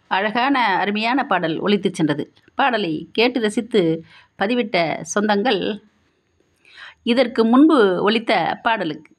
அழகான அருமையான பாடல் ஒலித்துச் சென்றது பாடலை கேட்டு ரசித்து பதிவிட்ட சொந்தங்கள் இதற்கு முன்பு ஒலித்த பாடலுக்கு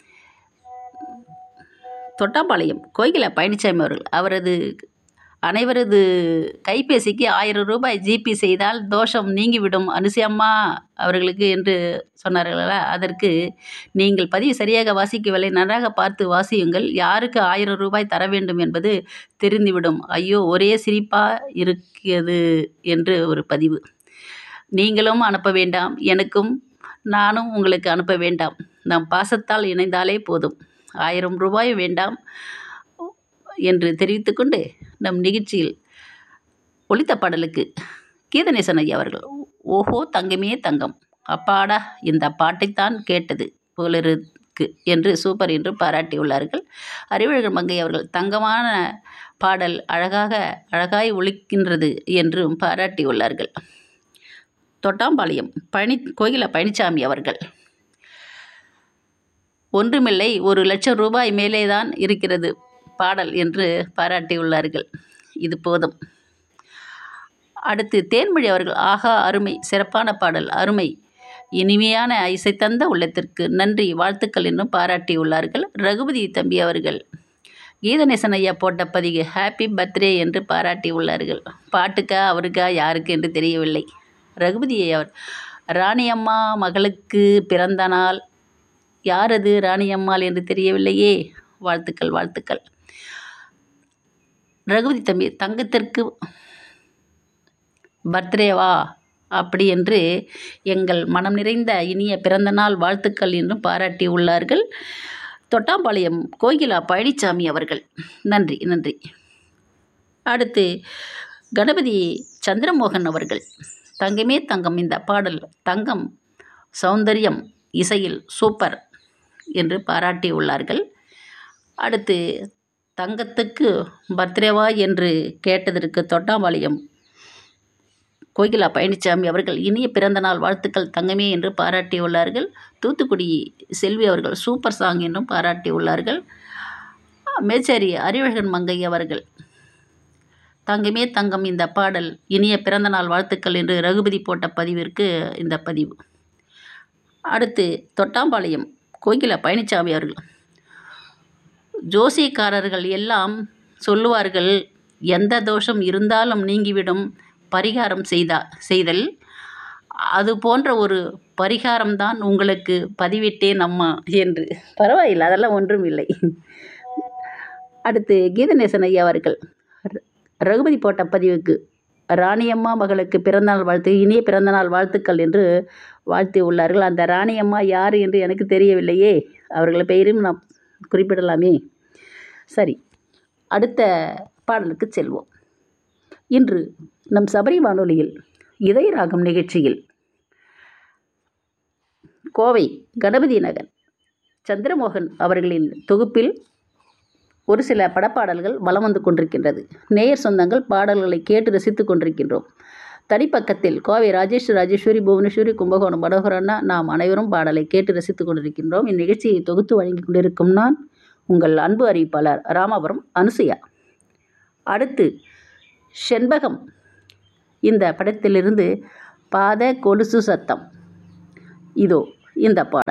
தொட்டாம்பாளையம் கோகிலா பழனிசாமி அவர்கள் அவரது அனைவரது கைபேசிக்கு ஆயிரம் ரூபாய் ஜிபே செய்தால் தோஷம் நீங்கிவிடும் அனுசியம்மா அவர்களுக்கு என்று சொன்னார்களா அதற்கு நீங்கள் பதிவு சரியாக வாசிக்கவில்லை நன்றாக பார்த்து வாசியுங்கள் யாருக்கு ஆயிரம் ரூபாய் தர வேண்டும் என்பது தெரிந்துவிடும் ஐயோ ஒரே சிரிப்பா இருக்கிறது என்று ஒரு பதிவு நீங்களும் அனுப்ப வேண்டாம் எனக்கும் நானும் உங்களுக்கு அனுப்ப வேண்டாம் நம் பாசத்தால் இணைந்தாலே போதும் ஆயிரம் ரூபாய் வேண்டாம் என்று தெரிவித்துக்கொண்டு நம் நிகழ்ச்சியில் ஒலித்த பாடலுக்கு கீதநேசன் ஐயா அவர்கள் ஓஹோ தங்கமே தங்கம் அப்பாடா இந்த பாட்டைத்தான் கேட்டது போலிருக்கு என்று சூப்பர் என்று பாராட்டியுள்ளார்கள் அறிவழகர் மங்கை அவர்கள் தங்கமான பாடல் அழகாக அழகாய் ஒலிக்கின்றது என்றும் பாராட்டியுள்ளார்கள் தொட்டாம்பாளையம் பழனி கோகிலா பழனிசாமி அவர்கள் ஒன்றுமில்லை ஒரு லட்சம் ரூபாய் மேலே தான் இருக்கிறது பாடல் என்று பாராட்டியுள்ளார்கள் இது போதும் அடுத்து தேன்மொழி அவர்கள் ஆகா அருமை சிறப்பான பாடல் அருமை இனிமையான இசைத்தந்த உள்ளத்திற்கு நன்றி வாழ்த்துக்கள் என்றும் பாராட்டியுள்ளார்கள் ரகுபதி தம்பி அவர்கள் கீதநேசன் ஐயா போட்ட பதிவு ஹாப்பி பர்த்டே என்று பாராட்டியுள்ளார்கள் பாட்டுக்கா அவருக்கா யாருக்கு என்று தெரியவில்லை ரகுபதி அவர் ராணியம்மா மகளுக்கு பிறந்த நாள் யார் அது ராணியம்மாள் என்று தெரியவில்லையே வாழ்த்துக்கள் வாழ்த்துக்கள் ரகுபதி தம்பி தங்கத்திற்கு பர்த்டேவா அப்படி என்று எங்கள் மனம் நிறைந்த இனிய பிறந்தநாள் வாழ்த்துக்கள் என்றும் பாராட்டி உள்ளார்கள் தொட்டாம்பாளையம் கோகிலா பழனிசாமி அவர்கள் நன்றி நன்றி அடுத்து கணபதி சந்திரமோகன் அவர்கள் தங்கமே தங்கம் இந்த பாடல் தங்கம் சௌந்தரியம் இசையில் சூப்பர் என்று பாராட்டி உள்ளார்கள் அடுத்து தங்கத்துக்கு பர்த்டேவா என்று கேட்டதற்கு தொட்டாம்பாளையம் கோகிலா பழனிசாமி அவர்கள் இனிய பிறந்தநாள் வாழ்த்துக்கள் தங்கமே என்று பாராட்டியுள்ளார்கள் தூத்துக்குடி செல்வி அவர்கள் சூப்பர் சாங் என்றும் பாராட்டியுள்ளார்கள் மேச்சேரி அறிவழகன் மங்கை அவர்கள் தங்கமே தங்கம் இந்த பாடல் இனிய பிறந்தநாள் வாழ்த்துக்கள் என்று ரகுபதி போட்ட பதிவிற்கு இந்த பதிவு அடுத்து தொட்டாம்பாளையம் கோகிலா பழனிசாமி அவர்கள் ஜோசியக்காரர்கள் எல்லாம் சொல்லுவார்கள் எந்த தோஷம் இருந்தாலும் நீங்கிவிடும் பரிகாரம் செய்தா செய்தல் அது போன்ற ஒரு பரிகாரம்தான் உங்களுக்கு பதிவிட்டேன் அம்மா என்று பரவாயில்லை அதெல்லாம் ஒன்றும் இல்லை அடுத்து கீதநேசன் ஐயா அவர்கள் ரகுபதி போட்ட பதிவுக்கு ராணியம்மா மகளுக்கு பிறந்தநாள் வாழ்த்து இனிய பிறந்தநாள் வாழ்த்துக்கள் என்று வாழ்த்தி உள்ளார்கள் அந்த ராணியம்மா யார் என்று எனக்கு தெரியவில்லையே அவர்கள் பெயரையும் நாம் குறிப்பிடலாமே சரி அடுத்த பாடலுக்கு செல்வோம் இன்று நம் சபரி வானொலியில் இதய ராகம் நிகழ்ச்சியில் கோவை கணபதி நகர் சந்திரமோகன் அவர்களின் தொகுப்பில் ஒரு சில படப்பாடல்கள் வலம் வந்து கொண்டிருக்கின்றது நேயர் சொந்தங்கள் பாடல்களை கேட்டு ரசித்து கொண்டிருக்கின்றோம் தனிப்பக்கத்தில் கோவை ராஜேஷ் ராஜேஸ்வரி புவனேஸ்வரி கும்பகோணம் மனோகரண்ணா நாம் அனைவரும் பாடலை கேட்டு ரசித்து கொண்டிருக்கின்றோம் இந்நிகழ்ச்சியை தொகுத்து வழங்கி கொண்டிருக்கும் நான் உங்கள் அன்பு அறிவிப்பாளர் ராமபுரம் அனுசுயா அடுத்து செண்பகம் இந்த படத்திலிருந்து பாத கொலுசு சத்தம் இதோ இந்த பாடல்